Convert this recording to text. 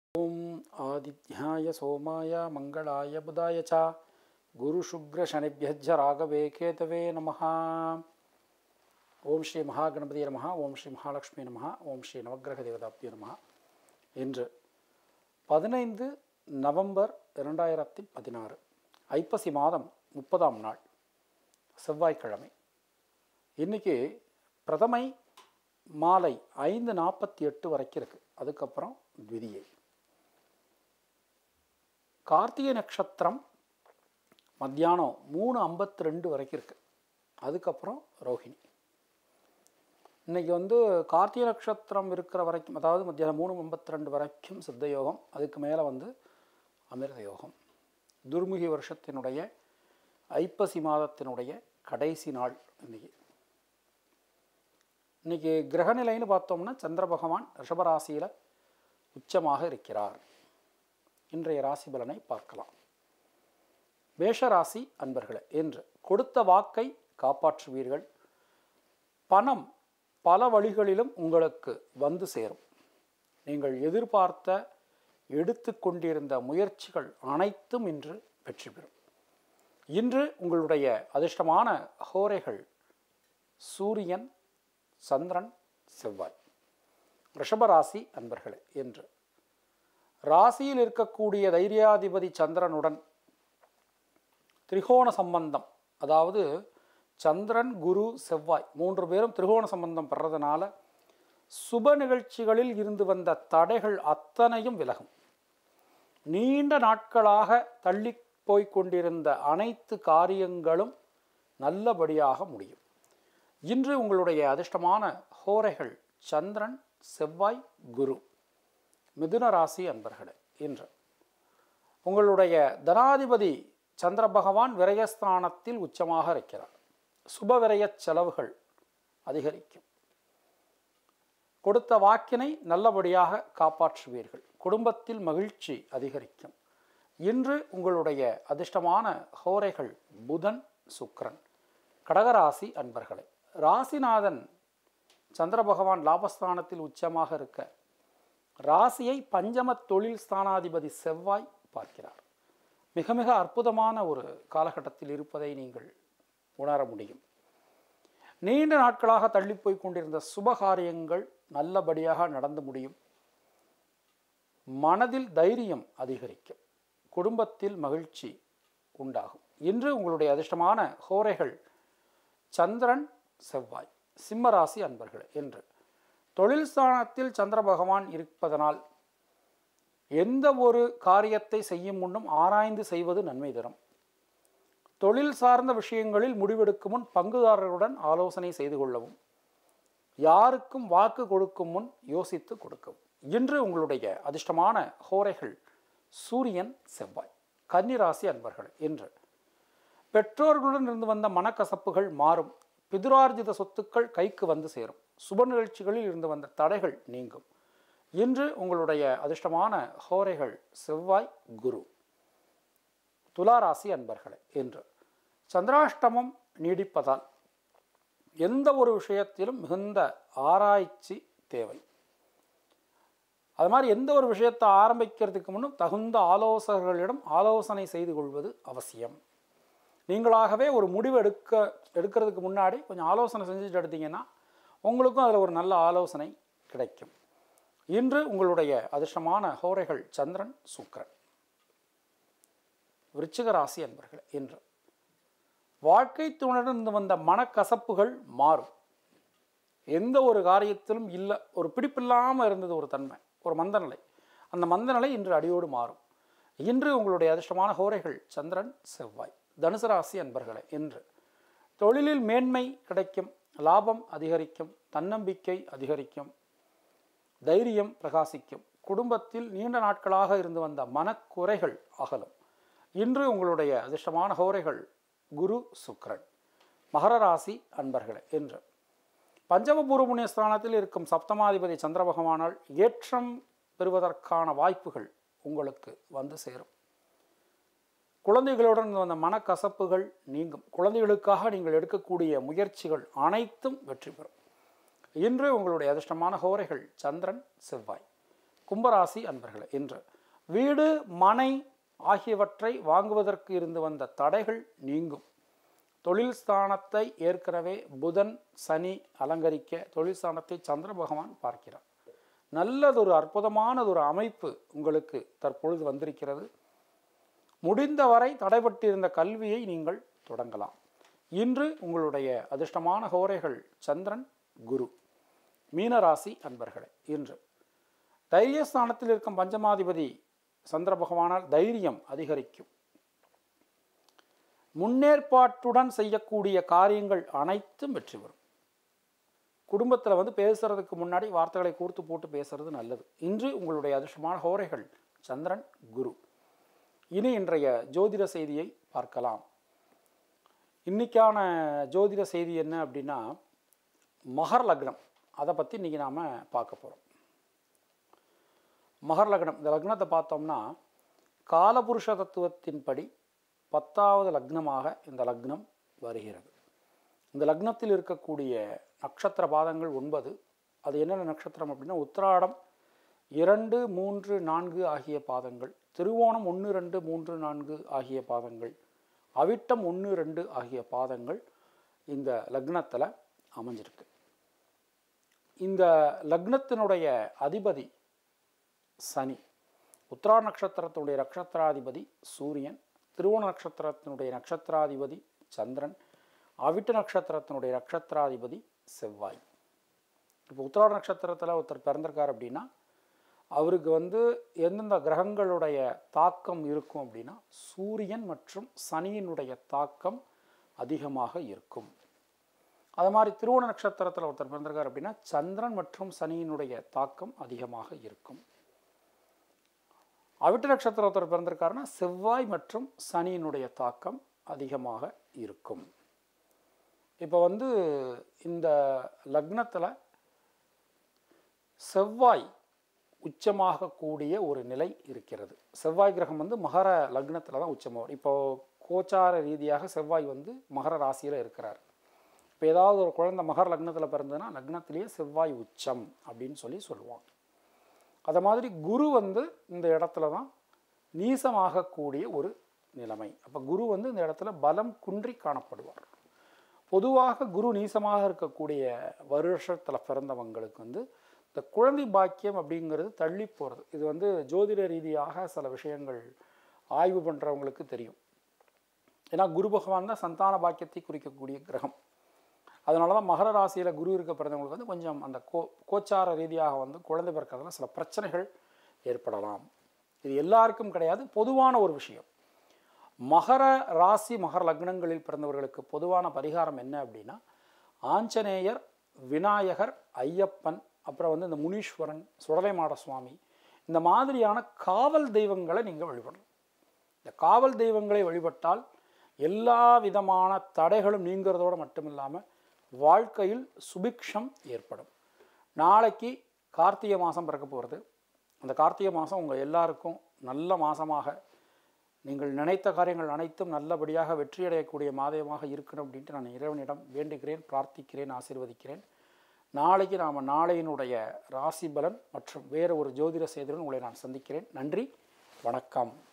आदित्याय सोमाय मङ्गलाय बुधाय च गुरुशुग्रशनिभ्यज्ज राघवे केतवे नमः ஓம் ஸ்ரீ மகாகணபதி நமஹ ஓம் ஸ்ரீ மகாலட்சுமி நமஹ ஓம் ஸ்ரீ நவக்கிரக தேவதாப்திய நமஹ இன்று பதினைந்து நவம்பர் இரண்டாயிரத்தி பதினாறு ஐப்பசி மாதம் முப்பதாம் நாள் செவ்வாய்க்கிழமை இன்னைக்கு பிரதமை மாலை ஐந்து நாற்பத்தி எட்டு வரைக்கும் இருக்குது அதுக்கப்புறம் த்விதியை கார்த்திகை நட்சத்திரம் மத்தியானம் மூணு ஐம்பத்தி ரெண்டு வரைக்கும் இருக்குது அதுக்கப்புறம் ரோஹிணி இன்றைக்கி வந்து கார்த்திகை நட்சத்திரம் இருக்கிற வரைக்கும் அதாவது மத்தியானம் மூணு ஐம்பத்தி ரெண்டு வரைக்கும் சித்த யோகம் அதுக்கு மேலே வந்து அமிர்த யோகம் துர்முகி வருஷத்தினுடைய ஐப்பசி மாதத்தினுடைய கடைசி நாள் இன்னைக்கு இன்னைக்கு கிரகநிலைன்னு பார்த்தோம்னா சந்திர பகவான் ரிஷபராசியில் உச்சமாக இருக்கிறார் இன்றைய ராசி பலனை பார்க்கலாம் மேஷராசி அன்பர்களே என்று கொடுத்த வாக்கை காப்பாற்றுவீர்கள் பணம் பல வழிகளிலும் உங்களுக்கு வந்து சேரும் நீங்கள் எதிர்பார்த்த எடுத்து கொண்டிருந்த முயற்சிகள் அனைத்தும் இன்று வெற்றி பெறும் இன்று உங்களுடைய அதிர்ஷ்டமான ஹோரைகள் சூரியன் சந்திரன் செவ்வாய் ரிஷபராசி அன்பர்களே என்று ராசியில் இருக்கக்கூடிய தைரியாதிபதி சந்திரனுடன் திரிகோண சம்பந்தம் அதாவது சந்திரன் குரு செவ்வாய் மூன்று பேரும் திரிகோண சம்பந்தம் பெறதுனால சுப நிகழ்ச்சிகளில் இருந்து வந்த தடைகள் அத்தனையும் விலகும் நீண்ட நாட்களாக தள்ளி போய்க் கொண்டிருந்த அனைத்து காரியங்களும் நல்லபடியாக முடியும் இன்று உங்களுடைய அதிர்ஷ்டமான ஹோரைகள் சந்திரன் செவ்வாய் குரு மிதுன ராசி அன்பர்களே இன்று உங்களுடைய தனாதிபதி சந்திர பகவான் விரயஸ்தானத்தில் உச்சமாக இருக்கிறார் சுப விரயச் செலவுகள் அதிகரிக்கும் கொடுத்த வாக்கினை நல்லபடியாக காப்பாற்றுவீர்கள் குடும்பத்தில் மகிழ்ச்சி அதிகரிக்கும் இன்று உங்களுடைய அதிர்ஷ்டமான ஹோரைகள் புதன் சுக்கரன் கடகராசி அன்பர்களே ராசிநாதன் சந்திர பகவான் லாபஸ்தானத்தில் உச்சமாக இருக்க ராசியை பஞ்சம தொழில் ஸ்தானாதிபதி செவ்வாய் பார்க்கிறார் மிக மிக அற்புதமான ஒரு காலகட்டத்தில் இருப்பதை நீங்கள் உணர முடியும் நீண்ட நாட்களாக தள்ளிப்போய் கொண்டிருந்த சுபகாரியங்கள் நல்லபடியாக நடந்து முடியும் மனதில் தைரியம் அதிகரிக்கும் குடும்பத்தில் மகிழ்ச்சி உண்டாகும் இன்று உங்களுடைய அதிர்ஷ்டமான ஹோரைகள் சந்திரன் செவ்வாய் சிம்மராசி அன்பர்கள் என்று தொழில் ஸ்தானத்தில் சந்திர பகவான் இருப்பதனால் எந்த ஒரு காரியத்தை செய்யும் முன்னும் ஆராய்ந்து செய்வது நன்மை தரும் தொழில் சார்ந்த விஷயங்களில் முடிவெடுக்கும் முன் பங்குதாரர்களுடன் ஆலோசனை செய்து கொள்ளவும் யாருக்கும் வாக்கு கொடுக்கும் முன் யோசித்து கொடுக்கவும் இன்று உங்களுடைய அதிர்ஷ்டமான ஹோரைகள் சூரியன் செவ்வாய் கன்னிராசி அன்பர்கள் இன்று பெற்றோர்களுடன் இருந்து வந்த மனக்கசப்புகள் மாறும் பிதுரார்ஜித சொத்துக்கள் கைக்கு வந்து சேரும் சுப நிகழ்ச்சிகளில் இருந்து வந்த தடைகள் நீங்கும் இன்று உங்களுடைய அதிர்ஷ்டமான ஹோரைகள் செவ்வாய் குரு துளாராசி அன்பர்களே என்று சந்திராஷ்டமம் நீடிப்பதால் எந்த ஒரு விஷயத்திலும் மிகுந்த ஆராய்ச்சி தேவை அது மாதிரி எந்த ஒரு விஷயத்தை ஆரம்பிக்கிறதுக்கு முன்னும் தகுந்த ஆலோசகர்களிடம் ஆலோசனை செய்து கொள்வது அவசியம் நீங்களாகவே ஒரு முடிவு எடுக்க எடுக்கிறதுக்கு முன்னாடி கொஞ்சம் ஆலோசனை செஞ்சுட்டு எடுத்தீங்கன்னா உங்களுக்கும் அதில் ஒரு நல்ல ஆலோசனை கிடைக்கும் இன்று உங்களுடைய அதிர்ஷ்டமான ஹோரைகள் சந்திரன் சுக்கரன் விருச்சிக ராசி அன்பர்கள் இன்று வாழ்க்கை துணையிலிருந்து வந்த மனக்கசப்புகள் மாறும் எந்த ஒரு காரியத்திலும் இல்லை ஒரு பிடிப்பில்லாமல் இருந்தது ஒரு தன்மை ஒரு மந்தநிலை அந்த மந்தநிலை இன்று அடியோடு மாறும் இன்று உங்களுடைய அதிர்ஷ்டமான ஹோரைகள் சந்திரன் செவ்வாய் தனுசு ராசி அன்பர்களே இன்று தொழிலில் மேன்மை கிடைக்கும் லாபம் அதிகரிக்கும் தன்னம்பிக்கை அதிகரிக்கும் தைரியம் பிரகாசிக்கும் குடும்பத்தில் நீண்ட நாட்களாக இருந்து வந்த மனக்குறைகள் அகலும் இன்று உங்களுடைய அதிர்ஷ்டமான ஹோரைகள் குரு சுக்கரன் மகர ராசி அன்பர்களே என்று பஞ்சமபூர்வ புண்ணிய ஸ்தானத்தில் இருக்கும் சப்தமாதிபதி சந்திர பகவானால் ஏற்றம் பெறுவதற்கான வாய்ப்புகள் உங்களுக்கு வந்து சேரும் குழந்தைகளுடன் வந்த மனக்கசப்புகள் நீங்கும் குழந்தைகளுக்காக நீங்கள் எடுக்கக்கூடிய முயற்சிகள் அனைத்தும் வெற்றி பெறும் இன்று உங்களுடைய அதிர்ஷ்டமான ஹோரைகள் சந்திரன் செவ்வாய் கும்பராசி அன்பர்களே இன்று வீடு மனை ஆகியவற்றை வாங்குவதற்கு இருந்து வந்த தடைகள் நீங்கும் தொழில் ஸ்தானத்தை ஏற்கனவே புதன் சனி அலங்கரிக்க தொழில் ஸ்தானத்தை சந்திர பகவான் பார்க்கிறார் நல்லதொரு அற்புதமானதொரு அமைப்பு உங்களுக்கு தற்பொழுது வந்திருக்கிறது முடிந்தவரை தடைபட்டிருந்த கல்வியை நீங்கள் தொடங்கலாம் இன்று உங்களுடைய அதிர்ஷ்டமான ஹோரைகள் சந்திரன் குரு மீனராசி அன்பர்களே இன்று தைரியஸ்தானத்தில் இருக்கும் பஞ்சமாதிபதி சந்திர பகவானால் தைரியம் அதிகரிக்கும் முன்னேற்பாட்டுடன் செய்யக்கூடிய காரியங்கள் அனைத்தும் வெற்றி பெறும் குடும்பத்தில் வந்து பேசுறதுக்கு முன்னாடி வார்த்தைகளை கூர்த்து போட்டு பேசுறது நல்லது இன்று உங்களுடைய அதிர்ஷ்டமான ஹோரைகள் சந்திரன் குரு இனி இன்றைய ஜோதிட செய்தியை பார்க்கலாம் இன்னைக்கான ஜோதிட செய்தி என்ன அப்படின்னா மகர் லக்னம் அதை பற்றி இன்றைக்கி நாம் பார்க்க போகிறோம் மகர் லக்னம் இந்த லக்னத்தை பார்த்தோம்னா காலபுருஷ தத்துவத்தின்படி பத்தாவது லக்னமாக இந்த லக்னம் வருகிறது இந்த லக்னத்தில் இருக்கக்கூடிய நட்சத்திர பாதங்கள் ஒன்பது அது என்னென்ன நட்சத்திரம் அப்படின்னா உத்திராடம் இரண்டு மூன்று நான்கு ஆகிய பாதங்கள் திருவோணம் ஒன்று ரெண்டு மூன்று நான்கு ஆகிய பாதங்கள் அவிட்டம் ஒன்று ரெண்டு ஆகிய பாதங்கள் இந்த லக்னத்தில் அமைஞ்சிருக்கு இந்த லக்னத்தினுடைய அதிபதி சனி உத்திரா நட்சத்திரத்தினுடைய நட்சத்திராதிபதி சூரியன் திருவோண நட்சத்திரத்தினுடைய நட்சத்திராதிபதி சந்திரன் அவிட்ட நட்சத்திரத்தினுடைய நட்சத்திராதிபதி செவ்வாய் இப்போ உத்திராட நட்சத்திரத்தில் ஒருத்தர் பிறந்திருக்கார் அப்படின்னா அவருக்கு வந்து எந்தெந்த கிரகங்களுடைய தாக்கம் இருக்கும் அப்படின்னா சூரியன் மற்றும் சனியினுடைய தாக்கம் அதிகமாக இருக்கும் அது மாதிரி திருவோண நட்சத்திரத்தில் ஒருத்தர் பிறந்திருக்கார் அப்படின்னா சந்திரன் மற்றும் சனியினுடைய தாக்கம் அதிகமாக இருக்கும் அவிட்ட நட்சத்திரம் ஒருத்தர் பிறந்திருக்காருன்னா செவ்வாய் மற்றும் சனியினுடைய தாக்கம் அதிகமாக இருக்கும் இப்போ வந்து இந்த லக்னத்தில் செவ்வாய் உச்சமாக கூடிய ஒரு நிலை இருக்கிறது செவ்வாய் கிரகம் வந்து மகர லக்னத்தில் தான் உச்சமாகும் இப்போ கோச்சார ரீதியாக செவ்வாய் வந்து மகர ராசியில் இருக்கிறார் இப்போ ஏதாவது ஒரு குழந்தை மகர லக்னத்தில் பிறந்ததுன்னா லக்னத்திலேயே செவ்வாய் உச்சம் அப்படின்னு சொல்லி சொல்லுவாங்க அதை மாதிரி குரு வந்து இந்த இடத்துல தான் நீசமாகக்கூடிய ஒரு நிலைமை அப்போ குரு வந்து இந்த இடத்துல பலம் குன்றி காணப்படுவார் பொதுவாக குரு நீசமாக இருக்கக்கூடிய வருஷத்தில் பிறந்தவங்களுக்கு வந்து இந்த குழந்தை பாக்கியம் அப்படிங்கிறது தள்ளி போகிறது இது வந்து ஜோதிட ரீதியாக சில விஷயங்கள் ஆய்வு பண்ணுறவங்களுக்கு தெரியும் ஏன்னா குரு பகவான் தான் சந்தான பாக்கியத்தை குறிக்கக்கூடிய கிரகம் அதனால தான் மகர ராசியில் குரு இருக்க பிறந்தவங்களுக்கு வந்து கொஞ்சம் அந்த கோ கோச்சார ரீதியாக வந்து குழந்தை பிறக்கிறதுல சில பிரச்சனைகள் ஏற்படலாம் இது எல்லாருக்கும் கிடையாது பொதுவான ஒரு விஷயம் மகர ராசி மகர லக்னங்களில் பிறந்தவர்களுக்கு பொதுவான பரிகாரம் என்ன அப்படின்னா ஆஞ்சநேயர் விநாயகர் ஐயப்பன் அப்புறம் வந்து இந்த முனீஸ்வரன் சுடலைமாட சுவாமி இந்த மாதிரியான காவல் தெய்வங்களை நீங்கள் வழிபடணும் இந்த காவல் தெய்வங்களை வழிபட்டால் எல்லா விதமான தடைகளும் நீங்கிறதோடு மட்டும் இல்லாமல் வாழ்க்கையில் சுபிக்ஷம் ஏற்படும் நாளைக்கு கார்த்திகை மாதம் பிறக்க போகிறது அந்த கார்த்திகை மாதம் உங்கள் எல்லாருக்கும் நல்ல மாதமாக நீங்கள் நினைத்த காரியங்கள் அனைத்தும் நல்லபடியாக வெற்றியடையக்கூடிய மாதமாக இருக்கணும் அப்படின்ட்டு நான் இறைவனிடம் வேண்டுகிறேன் பிரார்த்திக்கிறேன் ஆசீர்வதிக்கிறேன் நாளைக்கு நாம் நாளையினுடைய ராசி பலன் மற்றும் வேறு ஒரு ஜோதிட செய்தியுடன் உங்களை நான் சந்திக்கிறேன் நன்றி வணக்கம்